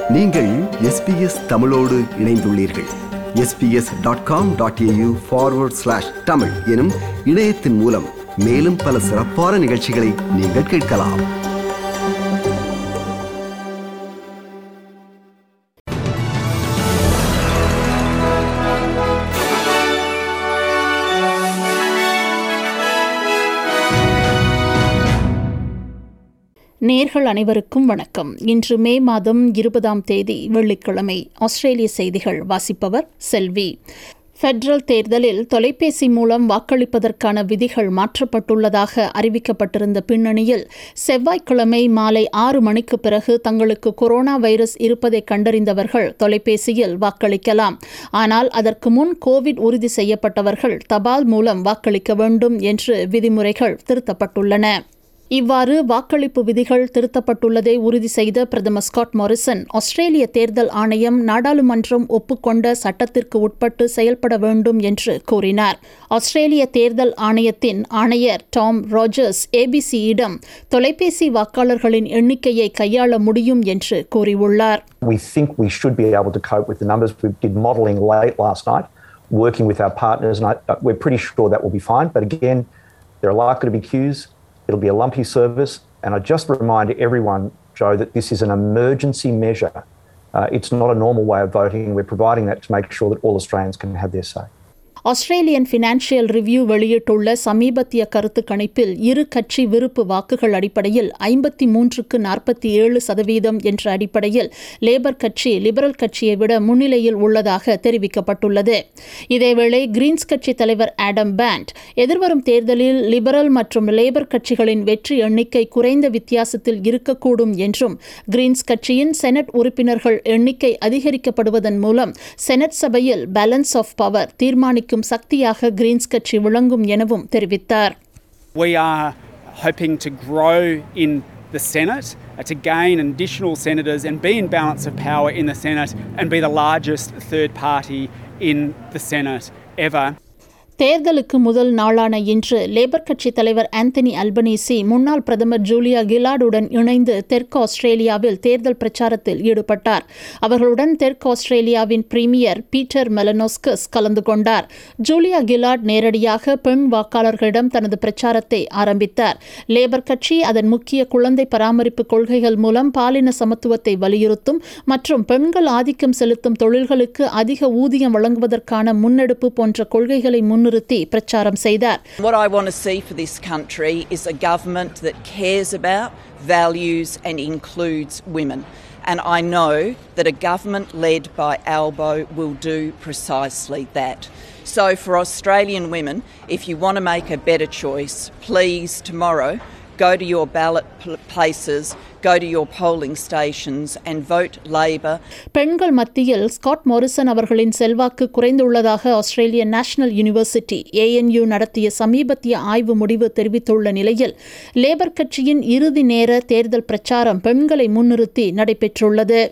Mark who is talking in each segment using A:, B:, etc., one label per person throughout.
A: நீங்கள் எஸ்பிஎஸ் தமிழோடு இணைந்துள்ளீர்கள் SBS dot com dot AU forward slash தமிழ் எனும் இணையத்தின் மூலம் மேலும் பல சிறப்பான நிகழ்ச்சிகளை நீங்கள் கேட்கலாம்
B: நேர்கள் அனைவருக்கும் வணக்கம் இன்று மே மாதம் இருபதாம் தேதி வெள்ளிக்கிழமை ஆஸ்திரேலிய செய்திகள் வாசிப்பவர் செல்வி ஃபெடரல் தேர்தலில் தொலைபேசி மூலம் வாக்களிப்பதற்கான விதிகள் மாற்றப்பட்டுள்ளதாக அறிவிக்கப்பட்டிருந்த பின்னணியில் செவ்வாய்க்கிழமை மாலை ஆறு மணிக்கு பிறகு தங்களுக்கு கொரோனா வைரஸ் இருப்பதை கண்டறிந்தவர்கள் தொலைபேசியில் வாக்களிக்கலாம் ஆனால் அதற்கு முன் கோவிட் உறுதி செய்யப்பட்டவர்கள் தபால் மூலம் வாக்களிக்க வேண்டும் என்று விதிமுறைகள் திருத்தப்பட்டுள்ளன இவ்வாறு வாக்களிப்பு விதிகள் திருத்தப்பட்டுள்ளதை உறுதி செய்த பிரதமர் ஸ்காட் மாரிசன் ஆஸ்திரேலிய தேர்தல் ஆணையம் நாடாளுமன்றம் ஒப்புக்கொண்ட சட்டத்திற்கு உட்பட்டு செயல்பட வேண்டும் என்று கூறினார் ஆஸ்திரேலிய தேர்தல் ஆணையத்தின் ஆணையர் டாம் ராஜர்ஸ் ஏபிசியிடம் தொலைபேசி வாக்காளர்களின் எண்ணிக்கையை கையாள முடியும் என்று கூறியுள்ளார்
C: We think we should be able to cope with the numbers. We did modelling late last night, working with our partners, and I, we're pretty sure that will be fine. But again, there are likely to be queues. It'll be a lumpy service. And I just remind everyone, Joe, that this is an emergency measure. Uh, it's not a normal way of voting. We're providing that to make sure that all Australians can have their say.
B: Australian Financial Review வெளியிட்டுள்ள சமீபத்திய கருத்து கணிப்பில் இரு கட்சி விருப்பு வாக்குகள் அடிப்படையில் ஐம்பத்தி மூன்றுக்கு நாற்பத்தி ஏழு சதவீதம் என்ற அடிப்படையில் லேபர் கட்சி லிபரல் கட்சியை விட முன்னிலையில் உள்ளதாக தெரிவிக்கப்பட்டுள்ளது இதேவேளை கிரீன்ஸ் கட்சி தலைவர் ஆடம் பேண்ட் எதிர்வரும் தேர்தலில் லிபரல் மற்றும் லேபர் கட்சிகளின் வெற்றி எண்ணிக்கை குறைந்த வித்தியாசத்தில் இருக்கக்கூடும் என்றும் கிரீன்ஸ் கட்சியின் செனட் உறுப்பினர்கள் எண்ணிக்கை அதிகரிக்கப்படுவதன் மூலம் செனட் சபையில் பேலன்ஸ் ஆஃப் பவர் தீர்மானிக்க அளிக்கும் சக்தியாக கிரீன்ஸ் கட்சி விளங்கும் எனவும் தெரிவித்தார்
D: We are hoping to grow in the Senate, uh, to gain additional senators and be in balance of power in the Senate and be the largest third party in the Senate ever.
B: தேர்தலுக்கு முதல் நாளான இன்று labour கட்சி தலைவர் Anthony Albanese முன்னாள் பிரதமர் Julia கிலாடுடன் இணைந்து தெற்கு ஆஸ்திரேலியாவில் தேர்தல் பிரச்சாரத்தில் ஈடுபட்டார் அவர்களுடன் தெற்கு ஆஸ்திரேலியாவின் பிரீமியர் பீட்டர் மெலனோஸ்கஸ் கலந்து கொண்டார் ஜூலியா கிலாட் நேரடியாக பெண் வாக்காளர்களிடம் தனது பிரச்சாரத்தை ஆரம்பித்தார் லேபர் கட்சி அதன் முக்கிய குழந்தை பராமரிப்பு கொள்கைகள் மூலம் பாலின சமத்துவத்தை வலியுறுத்தும் மற்றும் பெண்கள் ஆதிக்கம் செலுத்தும் தொழில்களுக்கு அதிக ஊதியம் வழங்குவதற்கான முன்னெடுப்பு போன்ற கொள்கைகளை முன்னிறுத்தி பிரச்சாரம் செய்தார்
E: What I want to see for this country is a government that cares about, values, and includes women. And I know that a government led by Albo will do precisely that. So, for Australian women, if you want to make a better choice, please tomorrow go to your ballot places, go to your polling stations and vote Labor.
B: பெண்கள் மத்தியில் Scott Morrison அவர்களின் செல்வாக்கு குறைந்துள்ளதாக ஆஸ்திரேலிய national university ANU நடத்திய சமீபத்திய ஆய்வு முடிவு தெரிவித்துள்ள நிலையில் லேபர் கட்சியின் இறுதி நேர தேர்தல் பிரச்சாரம் பெண்களை முன்னிறுத்தி நடைபெற்றுள்ளது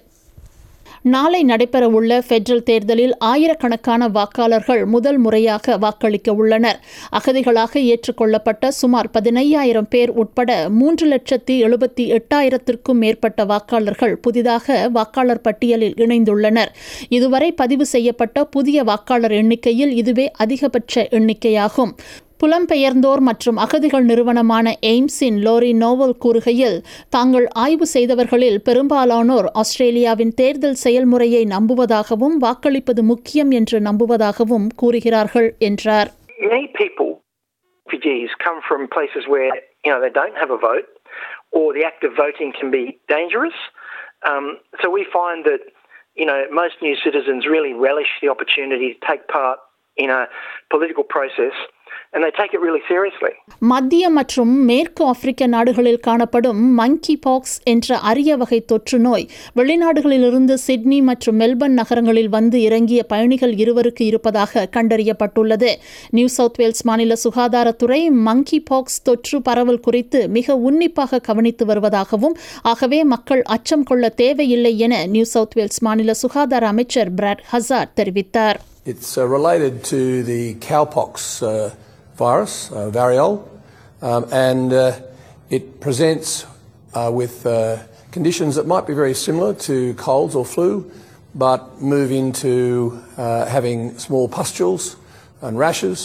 B: நாளை நடைபெறவுள்ள ஃபெடரல் தேர்தலில் ஆயிரக்கணக்கான வாக்காளர்கள் முதல் முறையாக வாக்களிக்க உள்ளனர் அகதிகளாக ஏற்றுக்கொள்ளப்பட்ட சுமார் பதினையாயிரம் பேர் உட்பட மூன்று லட்சத்தி எழுபத்தி எட்டாயிரத்திற்கும் மேற்பட்ட வாக்காளர்கள் புதிதாக வாக்காளர் பட்டியலில் இணைந்துள்ளனர் இதுவரை பதிவு செய்யப்பட்ட புதிய வாக்காளர் எண்ணிக்கையில் இதுவே அதிகபட்ச எண்ணிக்கையாகும் புலம்பெயர்ந்தோர் மற்றும் அகதிகள் நிறுவனமான எய்ம்ஸின் லோரி நோவல் கூறுகையில் தாங்கள் ஆய்வு செய்தவர்களில் பெரும்பாலானோர் ஆஸ்திரேலியாவின் தேர்தல் செயல்முறையை நம்புவதாகவும் வாக்களிப்பது முக்கியம் என்று நம்புவதாகவும் கூறுகிறார்கள் என்றார்
F: Many people, refugees, come from places where you know they don't have a vote, or the act of voting can be dangerous. Um, so we find that you know most new citizens really relish the opportunity to take part in a political process and they take it really seriously.
B: மத்திய மற்றும் மேற்கு ஆப்பிரிக்க நாடுகளில் காணப்படும் மங்கி box என்ற அரிய வகை தொற்று நோய் வெளிநாடுகளிலிருந்து சிட்னி மற்றும் மெல்பர்ன் நகரங்களில் வந்து இறங்கிய பயணிகள் இருவருக்கு இருப்பதாக கண்டறியப்பட்டுள்ளது நியூ சவுத் வேல்ஸ் மாநில சுகாதாரத்துறை மங்கி பாக்ஸ் தொற்று பரவல் குறித்து மிக உன்னிப்பாக கவனித்து வருவதாகவும் ஆகவே மக்கள் அச்சம் கொள்ள தேவையில்லை என நியூ சவுத் வேல்ஸ் மாநில சுகாதார அமைச்சர் பிராட் ஹசார்ட் தெரிவித்தார்
G: It's uh, related to the cowpox uh, virus, uh, variole, um, and uh, it presents uh, with uh, conditions that might be very similar to colds or flu, but move into uh, having small pustules and rashes.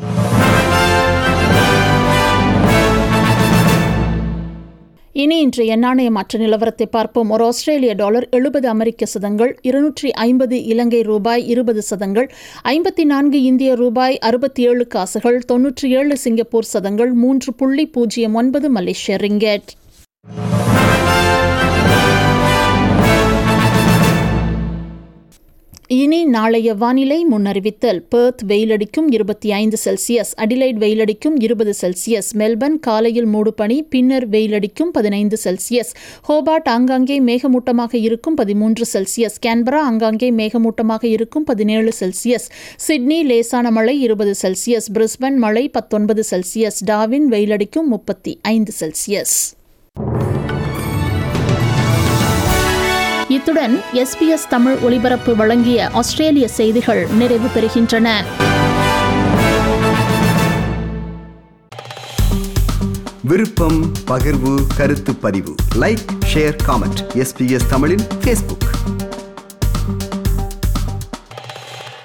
B: இனி இன்றைய நாணய மாற்ற நிலவரத்தை பார்ப்போம் ஒரு ஆஸ்திரேலிய dollar எழுபது அமெரிக்க சதங்கள் இருநூற்றி ஐம்பது இலங்கை ரூபாய் இருபது சதங்கள் ஐம்பத்தி நான்கு இந்திய ரூபாய் அறுபத்தி ஏழு காசுகள் தொன்னூற்றி ஏழு சிங்கப்பூர் சதங்கள் மூன்று புள்ளி பூஜ்ஜியம் ஒன்பது மலேசிய ரிங்கெட் இனி நாளைய வானிலை முன்னறிவித்தல் பெர்த் வெயிலடிக்கும் இருபத்தி ஐந்து செல்சியஸ் அடிலைட் வெயிலடிக்கும் இருபது செல்சியஸ் மெல்பர்ன் காலையில் மூடுபனி பின்னர் வெயிலடிக்கும் பதினைந்து செல்சியஸ் ஹோபார்ட் ஆங்காங்கே மேகமூட்டமாக இருக்கும் பதிமூன்று செல்சியஸ் கேன்பரா ஆங்காங்கே மேகமூட்டமாக இருக்கும் பதினேழு செல்சியஸ் சிட்னி லேசான மழை இருபது செல்சியஸ் பிரிஸ்பன் மழை பத்தொன்பது செல்சியஸ் டாவின் வெயிலடிக்கும் முப்பத்தி ஐந்து செல்சியஸ் இத்துடன் எஸ்பிஎஸ் தமிழ் ஒலிபரப்பு வழங்கிய ஆஸ்திரேலிய செய்திகள் நிறைவு பெறுகின்றன
A: விருப்பம் பகிர்வு கருத்து பதிவு லைக் ஷேர் காமெண்ட் எஸ்பிஎஸ் தமிழின் ஃபேஸ்புக்